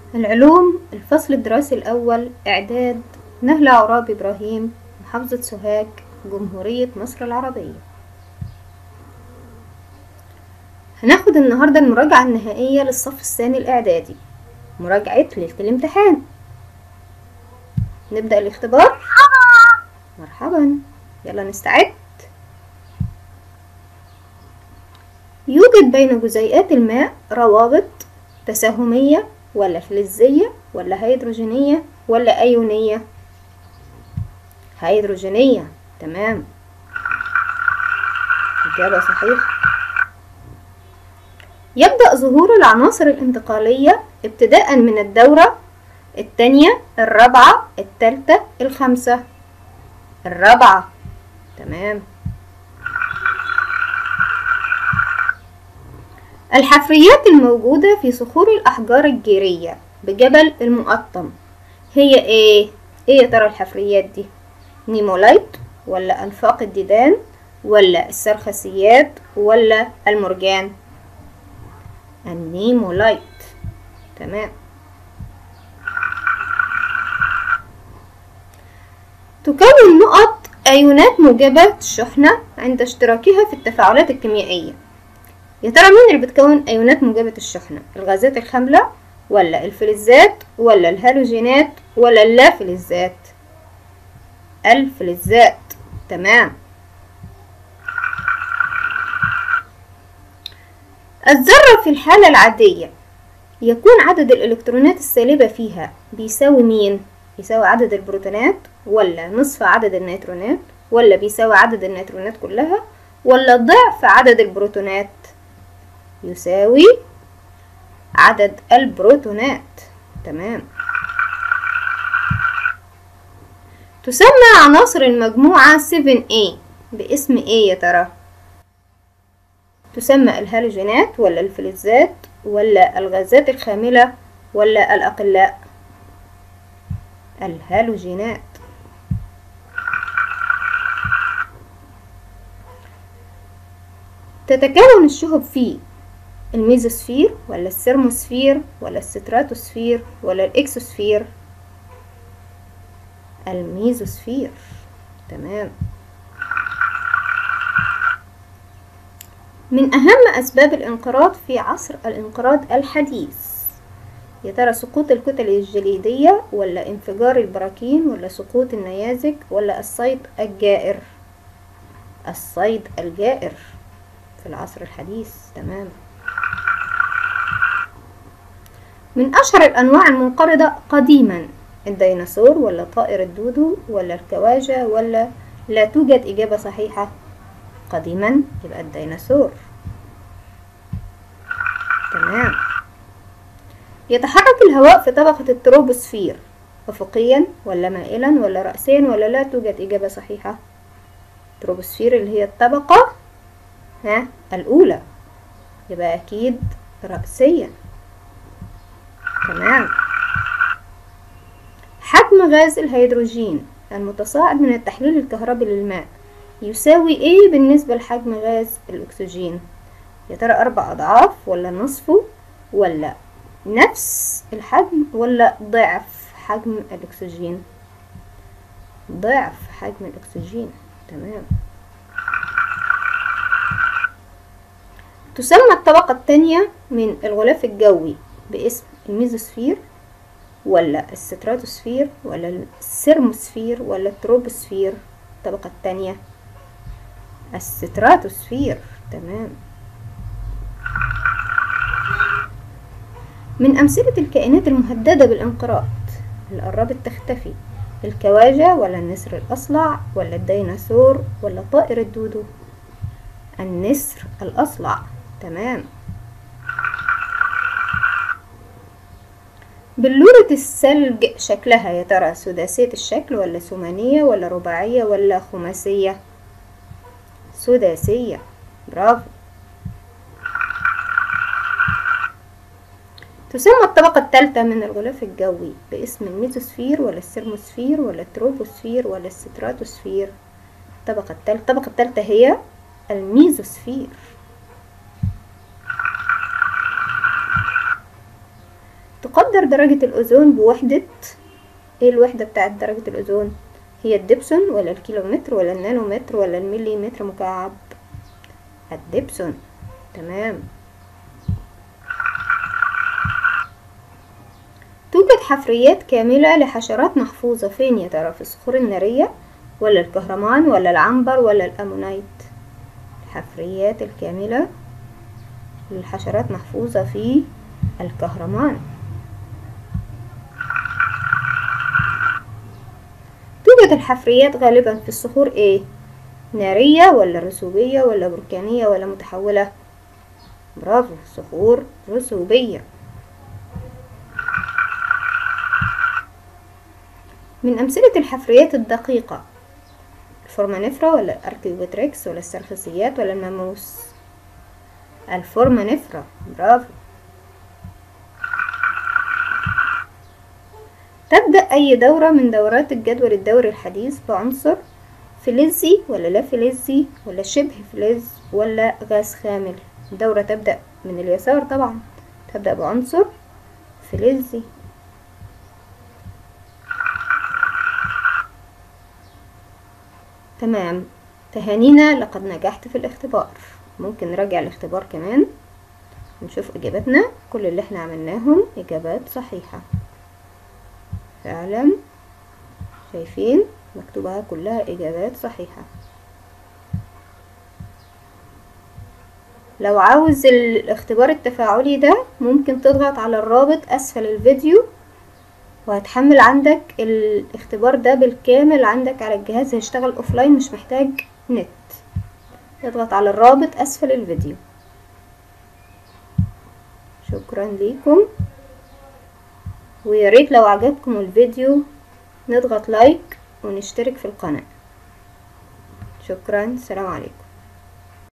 العلوم الفصل الدراسي الأول إعداد نهلة عراب إبراهيم محافظة سوهاج جمهورية مصر العربية هناخد النهاردة المراجعة النهائية للصف الثاني الإعدادي مراجعة ليلة الامتحان نبدأ الاختبار مرحبا يلا نستعد يوجد بين جزيئات الماء روابط تساهمية ولا فلزية ولا هيدروجينية ولا أيونية هيدروجينية تمام إجابة صحيحة يبدأ ظهور العناصر الانتقالية ابتداء من الدورة الثانية الرابعة الثالثة الخامسة الرابعة تمام الحفريات الموجودة في صخور الأحجار الجيرية بجبل المقطم هي ايه؟ ايه يا ترى الحفريات دي؟ نيمولايت ولا أنفاق الديدان ولا السرخسيات ولا المرجان؟ النيمولايت تمام تكون نقط أيونات موجبة الشحنة عند اشتراكها في التفاعلات الكيميائية يا ترى مين اللي بتكون أيونات موجبة الشحنة الغازات الخاملة ولا الفلزات ولا الهالوجينات ولا اللافلزات الفلزات تمام الذرة في الحالة العادية يكون عدد الإلكترونات السالبة فيها بيساوي مين؟ بيساوي عدد البروتونات ولا نصف عدد النيوترونات ولا بيساوي عدد النيوترونات كلها ولا ضعف عدد البروتونات يساوي عدد البروتونات تمام تسمى عناصر المجموعة 7A باسم ايه يا ترى تسمى الهالوجينات ولا الفلزات ولا الغازات الخاملة ولا الأقلاء الهالوجينات تتكون الشهب في الميزوسفير ولا السيرموسفير ولا الستراتوسفير ولا الإكسوسفير الميزوسفير تمام من أهم أسباب الانقراض في عصر الانقراض الحديث يا ترى سقوط الكتل الجليدية ولا انفجار البراكين ولا سقوط النيازك ولا الصيد الجائر الصيد الجائر في العصر الحديث تمام من أشهر الأنواع المنقرضة قديما الديناصور ولا طائر الدودو ولا الكواجة ولا لا توجد إجابة صحيحة قديما يبقى الديناصور تمام يتحرك الهواء في طبقة التروبوسفير أفقيا ولا مائلا ولا رأسيا ولا لا توجد إجابة صحيحة تروبوسفير اللي هي الطبقة ها الأولى يبقى أكيد رأسيا تمام حجم غاز الهيدروجين المتصاعد من التحليل الكهربي للماء يساوي ايه بالنسبة لحجم غاز الأكسجين يا ترى أربع أضعاف ولا نصفه ولا نفس الحجم ولا ضعف حجم الأكسجين ضعف حجم الأكسجين تمام تسمى الطبقة الثانية من الغلاف الجوي باسم الميزوسفير ولا الستراتوسفير ولا السيرموسفير ولا التروبوسفير الطبقة الثانية الستراتوسفير تمام من أمثلة الكائنات المهددة بالانقراض اللي قربت تختفي الكواجة ولا النسر الأصلع ولا الديناصور ولا طائر الدودو النسر الأصلع تمام بلورة الثلج شكلها يا ترى سداسية الشكل ولا ثمانية ولا رباعية ولا خماسية سداسية برافو تسمى الطبقة الثالثة من الغلاف الجوي باسم الميزوسفير ولا السيرموسفير ولا التروبوسفير ولا الستراتوسفير الطبقة الثالثة الطبقة الثالثة هي الميزوسفير تقدر درجة الأوزون بوحدة ايه الوحدة بتاعت درجة الأوزون هي الدبسون ولا الكيلومتر ولا النانومتر ولا المليمتر مكعب الدبسون تمام توجد حفريات كاملة لحشرات محفوظة فين يا ترى في الصخور النارية ولا الكهرمان ولا العنبر ولا الأمونيت الحفريات الكاملة للحشرات محفوظة في الكهرمان توجد الحفريات غالبا في الصخور ايه نارية ولا رسوبية ولا بركانية ولا متحولة برافو صخور رسوبية من أمثلة الحفريات الدقيقة الفورمانيفرا ولا الأركيوبتريكس ولا السرخسيات ولا الماموس الفورمانيفرا برافو تبدأ أي دورة من دورات الجدول الدوري الحديث بعنصر فلزي ولا لا فلزي ولا شبه فلز ولا غاز خامل الدورة تبدأ من اليسار طبعا تبدأ بعنصر فلزي تمام تهانينا لقد نجحت في الاختبار ممكن نراجع الاختبار كمان نشوف اجاباتنا كل اللي احنا عملناهم اجابات صحيحة فعلا شايفين مكتوبة كلها اجابات صحيحة لو عاوز الاختبار التفاعلي ده ممكن تضغط على الرابط اسفل الفيديو وهتحمل عندك الاختبار ده بالكامل عندك على الجهاز هيشتغل اوفلاين مش محتاج نت اضغط على الرابط اسفل الفيديو شكرا ليكم وياريت لو عجبكم الفيديو نضغط لايك ونشترك في القناة شكرا سلام عليكم